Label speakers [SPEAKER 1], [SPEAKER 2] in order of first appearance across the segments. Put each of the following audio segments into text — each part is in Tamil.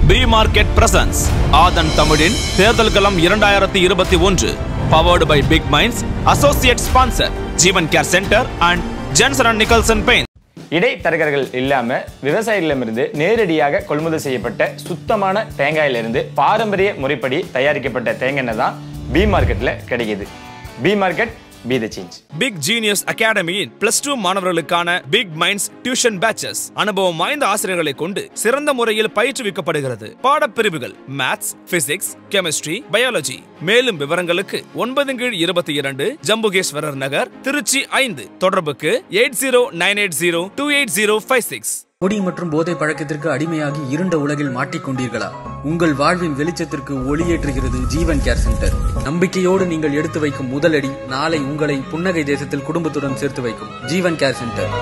[SPEAKER 1] பி மார்க்கெட் பிரசன்ஸ் ஆதன் தமிழின் தேர்தல் களம் இரண்டாயிரத்தி இருபத்தி ஒன்று powered by Big Minds associate sponsor Jeevan care centre and Jenson and Nicholson pain
[SPEAKER 2] இடைத்தரகர்கள் இல்லாம விவசாயிகளிடமிருந்து நேரடியாக கொள்முதல் செய்யப்பட்ட சுத்தமான தேங்காயிலிருந்து பாரம்பரிய முறைப்படி தயாரிக்கப்பட்ட தேங்காய் எண்ணெய் தான் பி மார்க்கெட்ல கிடைக்குது B market be the change
[SPEAKER 1] Big Genius அகாடமியின் பிளஸ் டூ மாணவர்களுக்கான பிக் மைண்ட்ஸ் டியூஷன் பேச்சஸ் அனுபவம் வாய்ந்த ஆசிரியர்களை கொண்டு சிறந்த முறையில் பயிற்றுவிக்கப்படுகிறது பாடப்பிரிவுகள் மேத்ஸ் பிசிக்ஸ் கெமிஸ்ட்ரி பயாலஜி மேலும் விவரங்களுக்கு ஒன்பது கீழ் இருபத்தி இரண்டு ஜம்புகேஸ்வரர் நகர் திருச்சி ஐந்து தொடர்புக்கு eight zero nine eight zero two eight zero five six
[SPEAKER 3] குடி மற்றும் போதை பழக்கத்திற்கு அடிமையாகி இருண்ட உலகில் மாட்டிக்கொண்டீர்களா உங்கள் வாழ்வின் வெளிச்சத்திற்கு ஒளியேற்றுகிறது ஜீவன் கேர் சென்டர் நம்பிக்கையோடு நீங்கள் எடுத்து வைக்கும் முதலடி நாளை உங்களை புன்னகை தேசத்தில் குடும்பத்துடன் சேர்த்து வைக்கும் Jeevan care centre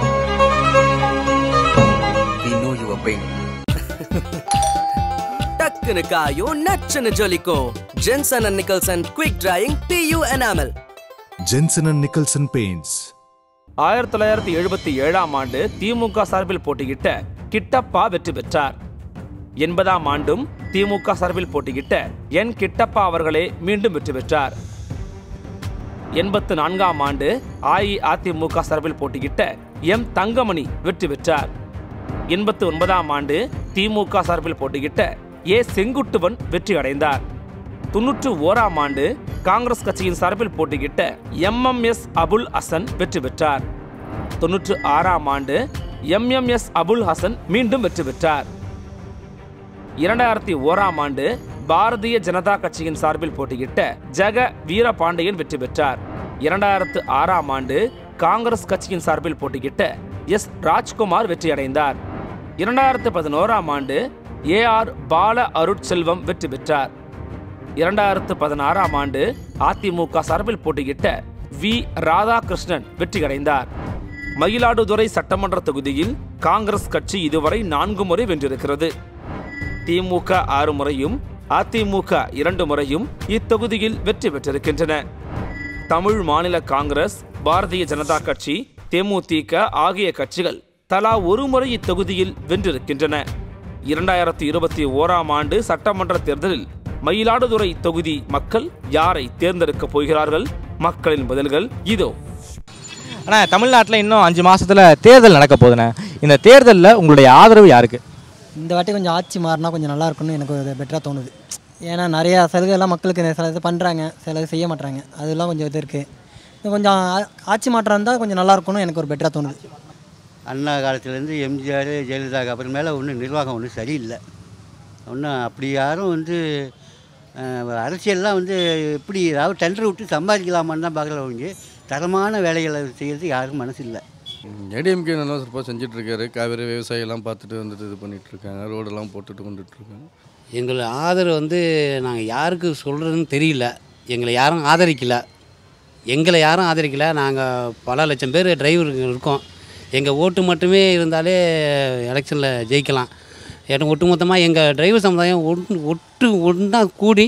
[SPEAKER 3] We know your pain.
[SPEAKER 4] டக்குனு காயும் நச்சுன்னு ஜொலிக்கும் Jenson and Nicholson quick drying PU enamel
[SPEAKER 5] Jensen and Nicholson Paints.
[SPEAKER 1] ஆயிரத்தி தொள்ளாயிரத்தி எழுபத்தி ஏழாம் ஆண்டு திமுக சார்பில் போட்டியிட்ட கிட்டப்பா வெற்றி பெற்றார் எண்பதாம் ஆண்டும் திமுக சார்பில் போட்டியிட்ட என் கிட்டப்பா அவர்களே மீண்டும் வெற்றி பெற்றார் எண்பத்து நான்காம் ஆண்டு அஇஅதிமுக சார்பில் போட்டியிட்ட எம் தங்கமணி வெற்றி பெற்றார் எண்பத்து ஒன்பதாம் ஆண்டு திமுக சார்பில் போட்டியிட்ட ஏ செங்குட்டுவன் வெற்றி அடைந்தார் தொன்னூற்று ஓராம் ஆண்டு காங்கிரஸ் கட்சியின் சார்பில் போட்டியிட்ட எம்எம்எஸ் அபுல் ஹசன் வெற்றி பெற்றார் தொன்னூற்று ஆறாம் ஆண்டு எம்எம்எஸ் அபுல் ஹசன் மீண்டும் வெற்றி பெற்றார் இரண்டாயிரத்தி ஓராம் ஆண்டு பாரதிய ஜனதா கட்சியின் சார்பில் போட்டியிட்ட ஜெக வீரபாண்டியன் வெற்றி பெற்றார் இரண்டாயிரத்து ஆறாம் ஆண்டு காங்கிரஸ் கட்சியின் சார்பில் போட்டியிட்ட எஸ் ராஜ்குமார் வெற்றியடைந்தார் இரண்டாயிரத்து பதினோராம் ஆண்டு ஏ ஆர் பால அருட்செல்வம் வெற்றி பெற்றார் இரண்டாயிரத்து பதினாறாம் ஆண்டு அதிமுக சார்பில் போட்டியிட்ட வி ராதாகிருஷ்ணன் வெற்றியடைந்தார் மயிலாடுதுறை சட்டமன்ற தொகுதியில் காங்கிரஸ் கட்சி இதுவரை நான்கு முறை வென்றிருக்கிறது திமுக ஆறு முறையும் அதிமுக இரண்டு முறையும் இத்தொகுதியில் வெற்றி பெற்றிருக்கின்றன தமிழ் மாநில காங்கிரஸ் பாரதிய ஜனதா கட்சி தேமுதிக ஆகிய கட்சிகள் தலா ஒரு முறை இத்தொகுதியில் வென்றிருக்கின்றன இரண்டாயிரத்தி இருபத்தி ஓராம் ஆண்டு சட்டமன்ற தேர்தலில் மயிலாடுதுறை தொகுதி மக்கள் யாரை தேர்ந்தெடுக்கப் போகிறார்கள் மக்களின் பதில்கள் இதோ
[SPEAKER 6] ஆனால் தமிழ்நாட்டில் இன்னும் அஞ்சு மாசத்துல தேர்தல் நடக்க போகுதுண்ணே இந்த தேர்தலில் உங்களுடைய ஆதரவு யாருக்கு
[SPEAKER 7] இந்த வாட்டி கொஞ்சம் ஆட்சி மாறினா கொஞ்சம் நல்லா இருக்கும்னு எனக்கு ஒரு பெட்டராக தோணுது ஏன்னா நிறையா சலுகைலாம் மக்களுக்கு சில இது பண்ணுறாங்க சில இது செய்ய மாட்றாங்க அதெல்லாம் கொஞ்சம் இது இருக்குது இது கொஞ்சம் ஆ- ஆட்சி மாற்றம் இருந்தால் கொஞ்சம் நல்லா இருக்கும்னு எனக்கு ஒரு பெட்டராக தோணுது
[SPEAKER 8] அண்ணா காலத்துலேருந்து எம்ஜிஆர் ஜெயலலிதாக்கு அப்புறமேல ஒன்றும் நிர்வாகம் ஒன்றும் சரியில்லை ஒன்றும் அப்படி யாரும் வந்து அஹ், அரசியல்லாம் வந்து எப்படி ஏதாவது டெண்டர் விட்டு சம்பாதிக்கலாமான்னு தான் பார்க்குறவங்க தரமான வேலைகளை செய்யறது யாருக்கும் மனசு இல்லை
[SPEAKER 9] ஏடிஎம்கே நல்லா சிறப்பாக செஞ்சிட்ருக்காரு காவேரி விவசாயியெல்லாம் பார்த்துட்டு வந்துட்டு இது பண்ணிகிட்ருக்காங்க ரோடெல்லாம் போட்டுட்டு கொண்டுட்ருக்காங்க
[SPEAKER 10] எங்களை ஆதரவு வந்து நாங்கள் யாருக்கு சொல்கிறதுன்னு தெரியல எங்களை யாரும் ஆதரிக்கல எங்களை யாரும் ஆதரிக்கல நாங்கள் பல லட்சம் பேர் டிரைவருங்க இருக்கோம் எங்கள் ஓட்டு மட்டுமே இருந்தாலே எலெக்ஷனில் ஜெயிக்கலாம் ஏன்னா ஒட்டுமொத்தமாக எங்கள் டிரைவர் சமுதாயம் ஒன்று ஒட்டு ஒன்றா கூடி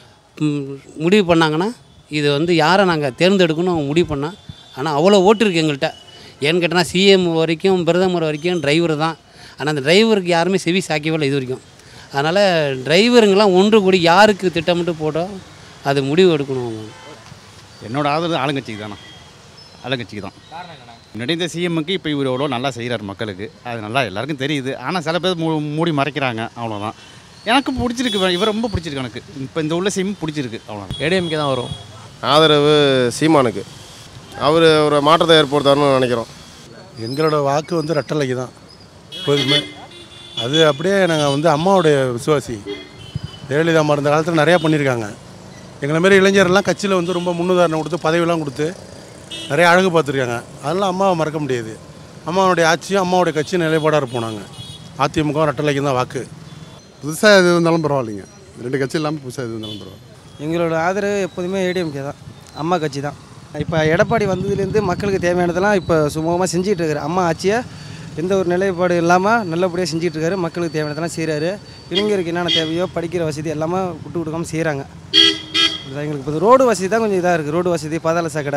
[SPEAKER 10] ம், முடிவு பண்ணாங்கன்னா இது வந்து யாரை நாங்கள் தேர்ந்தெடுக்கணும் அவங்க முடிவு பண்ணால் ஆனால் அவ்வளோ ஓட்டு இருக்குது எங்கள்கிட்ட ஏன்னு கேட்டால் சிஎம் வரைக்கும் பிரதமர் வரைக்கும் டிரைவர் தான் ஆனால் அந்த டிரைவருக்கு யாருமே செவி சாய்க்கவே இல்லை இது வரைக்கும் அதனால் டிரைவருங்கெல்லாம் ஒன்று கூடி யாருக்கு திட்டமிட்டு போட்டோ அது முடிவு எடுக்கணும் அவங்க
[SPEAKER 11] என்னோட ஆதரவு ஆளுங்கட்சிக்கு தானே ஆளுங்கட்சிக்கு தான் முன்னாடி இந்த சிஎம்முக்கு இப்போ இவர் எவ்வளோ நல்லா செய்கிறார் மக்களுக்கு அது நல்லா எல்லாருக்கும் தெரியுது ஆனால் சில பேர் மூ மூடி மறைக்கிறாங்க அவ்வளோதான் எனக்கு பிடிச்சிருக்கு இவர் ரொம்ப பிடிச்சிருக்கு எனக்கு இப்போ இந்த உள்ள சிம் பிடிச்சிருக்கு அவ்வளோதான்
[SPEAKER 12] ஏடிஎம்கே தான் வரும்
[SPEAKER 13] ஆதரவு சீமானுக்கு அவர் ஒரு மாற்றத்தை ஏற்படுத்தாருன்னு நினைக்கிறோம்
[SPEAKER 14] எங்களோட வாக்கு வந்து ரெட்டலைக்கு தான் எப்போதுமே அது அப்படியே நாங்கள் வந்து அம்மாவுடைய விசுவாசி ஜெயலலிதா அம்மா இருந்த காலத்தில் நிறையா பண்ணியிருக்காங்க எங்களை மாரி இளைஞர்லாம் கட்சியில் வந்து ரொம்ப முன்னுதாரணம் கொடுத்து பதவியெல்லாம் கொடுத்து நிறைய அழகு பார்த்துருக்காங்க அதெல்லாம் அம்மாவை மறக்க முடியாது அம்மாவுடைய ஆட்சியும் அம்மாவுடைய கட்சியும் நிலைப்பாடாக இருப்போம் நாங்கள் அதிமுக ரெட்டலைக்கு தான் வாக்கு
[SPEAKER 15] புதுசாக எது இருந்தாலும் பரவாயில்லைங்க ரெண்டு கட்சி இல்லாமல் புதுசாக எது இருந்தாலும் பரவாயில்ல
[SPEAKER 16] எங்களோட ஆதரவு எப்போதுமே ஏடிஎம்கே தான் அம்மா கட்சி தான் இப்போ எடப்பாடி வந்ததுலேருந்து மக்களுக்கு தேவையானதெல்லாம் இப்போ சுமூகமாக செஞ்சுட்டு இருக்காரு அம்மா ஆட்சியை எந்த ஒரு நிலைப்பாடு இல்லாமல் நல்லபடியாக செஞ்சுட்டு இருக்காரு மக்களுக்கு தேவையானதெல்லாம் செய்கிறாரு இளைஞருக்கு என்னென்ன தேவையோ படிக்கிற வசதி எல்லாமே விட்டு கொடுக்காம செய்கிறாங்க இதுதான் எங்களுக்கு இப்போ ரோடு வசதி தான் கொஞ்சம் இதாக இருக்குது ரோடு வசதி பாதாள சாக்கடை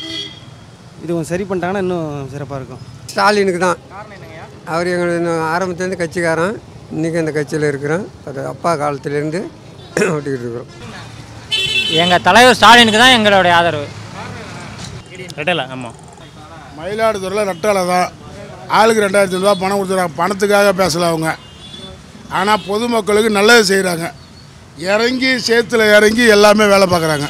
[SPEAKER 16] இது கொஞ்சம் சரி பண்ணிட்டாங்கன்னா இன்னும் சிறப்பாக இருக்கும்
[SPEAKER 17] ஸ்டாலினுக்கு தான் அவர் எங்களுக்கு ஆரம்பத்துலேருந்து கட்சிக்காரன்
[SPEAKER 12] இன்றைக்கி அந்த கட்சியில் இருக்கிறோம் அது அப்பா காலத்துலேருந்து ஓட்டிக்கிட்டு இருக்கிறோம்
[SPEAKER 17] எங்கள் தலைவர் ஸ்டாலினுக்கு தான் எங்களுடைய ஆதரவு ரெட்டலை ஆமாம்
[SPEAKER 18] மயிலாடுதுறையில் ரெட்டாலை தான் ஆளுக்கு ரெண்டாயிரத்தி ரூபா பணம் கொடுத்துறாங்க பணத்துக்காக பேசல அவங்க ஆனால் பொதுமக்களுக்கு நல்லது செய்கிறாங்க இறங்கி சேத்துல இறங்கி எல்லாமே வேலை பார்க்குறாங்க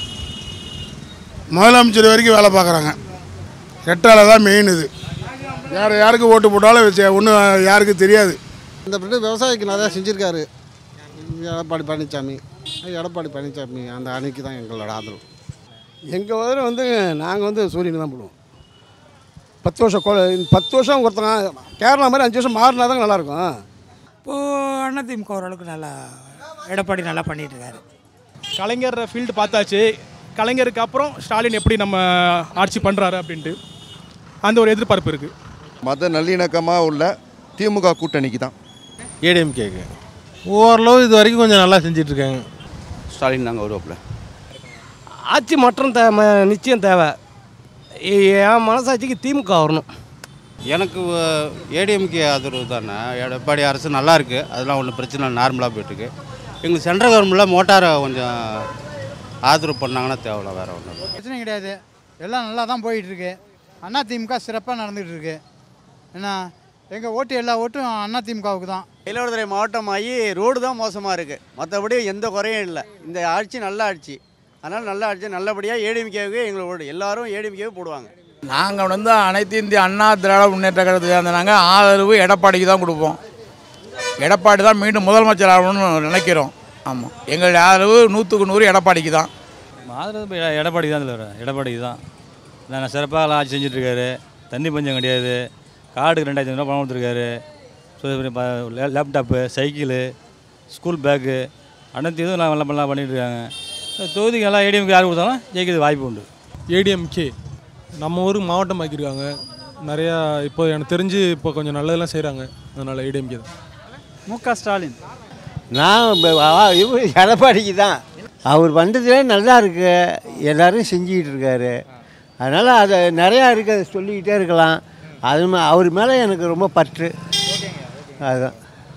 [SPEAKER 18] முதலமைச்சர் வரைக்கும் வேலை பார்க்குறாங்க ரெட்டாலை தான் மெயின் இது யார் யாருக்கு ஓட்டு போட்டாலும் ஒன்றும் யாருக்கும் தெரியாது
[SPEAKER 15] இந்த பிள்ளை விவசாயிக்கு நிறையா செஞ்சுருக்காரு எடப்பாடி பழனிசாமி எடப்பாடி பழனிசாமி அந்த அணிக்கு தான் எங்களோட ஆதரவு
[SPEAKER 19] எங்கள் வரை வந்து நாங்கள் வந்து சூரியன் தான் போடுவோம் பத்து வருஷம் கொ- பத்து வருஷம் ஒருத்தங்க கேரளா மாதிரி அஞ்சு வருஷம் மாறினா தான் நல்லாயிருக்கும்
[SPEAKER 20] இப்போது அதிமுக ஓரளவுக்கு நல்லா எடப்பாடி நல்லா பண்ணிட்டு இருக்காரு
[SPEAKER 21] கலைஞர் ஃபீல்டு பார்த்தாச்சு கலைஞருக்கு அப்புறம் ஸ்டாலின் எப்படி நம்ம ஆட்சி பண்ணுறாரு அப்படின்ட்டு அந்த ஒரு எதிர்பார்ப்பு இருக்குது
[SPEAKER 22] மத நல்லிணக்கமாக உள்ள திமுக கூட்டணிக்கு தான்
[SPEAKER 23] ஏடிஎம்கேக்கு ஓரளவு இது வரைக்கும் கொஞ்சம் நல்லா செஞ்சுட்டு இருக்காங்க
[SPEAKER 24] ஸ்டாலின் தாங்க வருவாப்புல
[SPEAKER 16] ஆட்சி மாற்றம் தே ம- நிச்சயம் தேவை என் மனசாட்சிக்கு திமுக வரணும்
[SPEAKER 24] எனக்கு ஏடிஎம்கே ஆதரவு தானே எடப்பாடி அரசு நல்லா இருக்குது அதெல்லாம் ஒன்றும் பிரச்சனை இல்லை நார்மலாக போயிட்டுருக்கு எங்களுக்கு சென்ட்ரல் கவர்மெண்ட்டில் மோட்டாரை கொஞ்சம் ஆதரவு பண்ணாங்கன்னா தேவையில்ல வேறு ஒன்றும்
[SPEAKER 25] பிரச்சனை கிடையாது எல்லாம் நல்லா தான் போயிட்டு இருக்கு அண்ணா திமுக சிறப்பாக நடந்துகிட்டு இருக்கு ஏன்னா எங்கள் ஓட்டு எல்லா ஓட்டும் அண்ணா திமுகவுக்கு தான்
[SPEAKER 26] மயிலாடுதுறை மாவட்டமாகி ரோடு தான் மோசமாக இருக்குது மற்றபடி எந்த குறையும் இல்லை இந்த ஆட்சி நல்ல ஆட்சி அதனால் நல்ல ஆட்சி நல்லபடியாக ஏடிஎம்கேவுக்கு எங்களை ஓடு எல்லாரும் ஏடிஎம்கேவே போடுவாங்க
[SPEAKER 27] நாங்கள் வந்து அனைத்து இந்திய அண்ணா திராவிட முன்னேற்ற கழகத்தில் இருந்தனாங்க ஆதரவு எடப்பாடிக்கு தான் கொடுப்போம் எடப்பாடி தான் மீண்டும் முதலமைச்சர் ஆகணும்னு நினைக்கிறோம் ஆமாம் எங்களுடைய ஆதரவு நூற்றுக்கு நூறு எடப்பாடிக்கு தான்
[SPEAKER 28] ஆதரவு எட- எடப்பாடி தான் தலைவர் எடப்பாடி தான் நாங்கள் சிறப்பாக ஆட்சி செஞ்சுட்ருக்காரு தண்ணி பஞ்சம் கிடையாது கார்டுக்கு ரெண்டாயிரத்தி ஐநூறுரூவா பணம் கொடுத்துருக்காரு ஸோ இப்படி ப- லே- லேப்டாப்பு சைக்கிளு ஸ்கூல் பேக்கு அனைத்து இதுவும் நல்லா நல்லா பண்ணிட்டு இருக்காங்க தொகுதிக்கு எல்லாம் ஏடிஎம்க்கு யார் கொடுத்தாலும் ஜெயிக்கிறது வாய்ப்பு உண்டு
[SPEAKER 23] ஏடிஎம்கே நம்ம ஊருக்கு மாவட்டம் ஆக்கியிருக்காங்க நிறையா இப்போ எனக்கு தெரிஞ்சு இப்போ கொஞ்சம் நல்லதெல்லாம் செய்கிறாங்க அதனால் ஏடிஎம்கே தான்
[SPEAKER 29] மு க ஸ்டாலின்
[SPEAKER 8] நான் ப- ஆ- இவரு எடப்பாடிக்கு தான் அவர் வந்ததுலே நல்லா இருக்கு எல்லாரும் செஞ்சுக்கிட்டு இருக்காரு அதனால் அதை நிறையா இருக்கு அதை சொல்லிக்கிட்டே இருக்கலாம் அது மே- அவர் மேலே எனக்கு ரொம்ப பற்று அதுதான்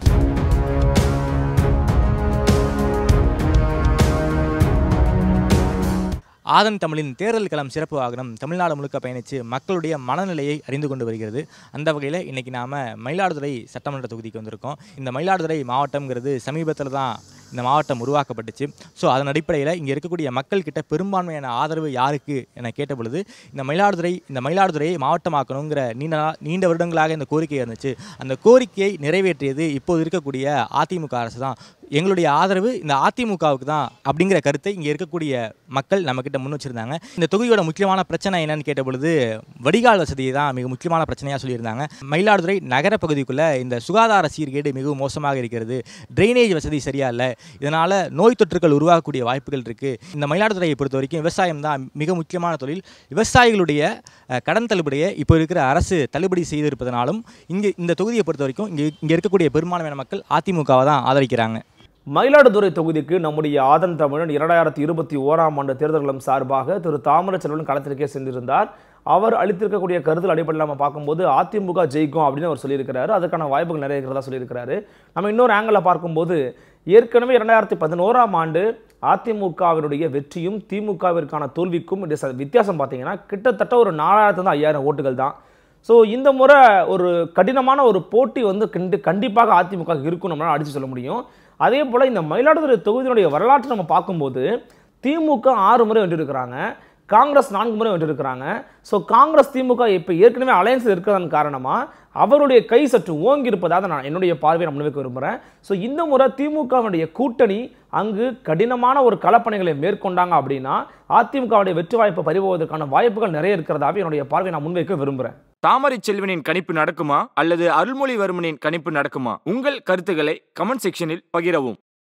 [SPEAKER 6] ஆதன் தமிழின் தேர்தல் களம் சிறப்பு வாகனம் தமிழ்நாடு முழுக்க பயணித்து மக்களுடைய மனநிலையை அறிந்து கொண்டு வருகிறது அந்த வகையில் இன்றைக்கி நாம் மயிலாடுதுறை சட்டமன்ற தொகுதிக்கு வந்திருக்கோம் இந்த மயிலாடுதுறை மாவட்டம்ங்கிறது சமீபத்தில் தான் இந்த மாவட்டம் உருவாக்கப்பட்டுச்சு ஸோ அதன் அடிப்படையில் இங்கே இருக்கக்கூடிய மக்கள் கிட்ட பெரும்பான்மையான ஆதரவு யாருக்கு என கேட்ட பொழுது இந்த மயிலாடுதுறை இந்த மயிலாடுதுறையை மாவட்டமாக்கணுங்கிற நீண்ட நாள் நீண்ட வருடங்களாக இந்த கோரிக்கை இருந்துச்சு அந்த கோரிக்கையை நிறைவேற்றியது இப்போது இருக்கக்கூடிய அதிமுக அரசு தான் எங்களுடைய ஆதரவு இந்த அதிமுகவுக்கு தான் அப்படிங்கிற கருத்தை இங்கே இருக்கக்கூடிய மக்கள் நம்மக்கிட்ட முன் வச்சிருந்தாங்க இந்த தொகுதியோட முக்கியமான பிரச்சனை என்னன்னு கேட்ட பொழுது வடிகால் வசதி தான் மிக முக்கியமான பிரச்சனையாக சொல்லியிருந்தாங்க மயிலாடுதுறை நகர பகுதிக்குள்ளே இந்த சுகாதார சீர்கேடு மிகவும் மோசமாக இருக்கிறது ட்ரைனேஜ் வசதி சரியா இல்லை இதனால் நோய் தொற்றுகள் உருவாகக்கூடிய வாய்ப்புகள் இருக்குது இந்த மயிலாடுதுறையை பொறுத்த வரைக்கும் விவசாயம் தான் மிக முக்கியமான தொழில் விவசாயிகளுடைய அஹ், கடன் தள்ளுபடியை இப்போ இருக்கிற அரசு தள்ளுபடி செய்திருப்பதனாலும் இங்கே இந்த தொகுதியை பொறுத்த வரைக்கும் இங்கே இங்கே இருக்கக்கூடிய பெரும்பான்மையான மக்கள் அதிமுகவை தான் ஆதரிக்கிறாங்க
[SPEAKER 1] மயிலாடுதுறை தொகுதிக்கு நம்முடைய ஆதன் தமிழன் இரண்டாயிரத்தி இருபத்தி ஓராம் ஆண்டு தேர்தல்களும் சார்பாக திரு தாமரச்செல்வன் களத்திற்கே சென்றிருந்தார் அவர் அளித்திருக்கக்கூடிய கருத்தில் அடிப்படையில் நம்ம பார்க்கும்போது அதிமுக ஜெயிக்கும் அப்படின்னு அவர் சொல்லியிருக்கிறாரு அதுக்கான வாய்ப்புகள் நிறைய இருக்கிறதா சொல்லியிருக்கிறாரு நம்ம இன்னொரு ஆங்கிளில் பார்க்கும்போது ஏற்கனவே இரண்டாயிரத்தி பதினோராம் ஆண்டு அதிமுகவினுடைய வெற்றியும் திமுகவிற்கான தோல்விக்கும் இடைய ச- வித்தியாசம் பார்த்தீங்கன்னா கிட்டத்தட்ட ஒரு நாலாயிரத்து தான் ஐயாயிரம் ஓட்டுகள் தான் ஸோ இந்த முறை ஒரு கடினமான ஒரு போட்டி வந்து கண்டி கண்டிப்பாக அதிமுக இருக்கும் நம்மளால் அடித்து சொல்ல முடியும் அதே போல் இந்த மயிலாடுதுறை தொகுதியினுடைய வரலாற்றை நம்ம பார்க்கும்போது திமுக ஆறு முறை வென்றிருக்கிறாங்க காங்கிரஸ் நான்கு முறை வென்றிருக்கிறாங்க ஸோ காங்கிரஸ் திமுக இப்போ ஏற்கனவே அலையன்ஸில் இருக்கிறதன் காரணமாக அவருடைய கை சற்று ஓங்கி இருப்பதாக நான் என்னுடைய பார்வையை நான் முன்வைக்க விரும்புகிறேன் ஸோ இந்த முறை திமுகவுடைய கூட்டணி அங்கு கடினமான ஒரு களப்பணிகளை மேற்கொண்டாங்க அப்படின்னா அதிமுகவுடைய வெற்றி வாய்ப்பை பறிபோவதற்கான வாய்ப்புகள் நிறைய இருக்கிறதாவே என்னுடைய பார்வையை நான் முன்வைக்க விரும்புகிறேன்
[SPEAKER 2] தாமரை செல்வனின் கணிப்பு நடக்குமா அல்லது அருள்மொழிவர்மனின் கணிப்பு நடக்குமா உங்கள் கருத்துக்களை கமெண்ட் செக்ஷனில் பகிரவும்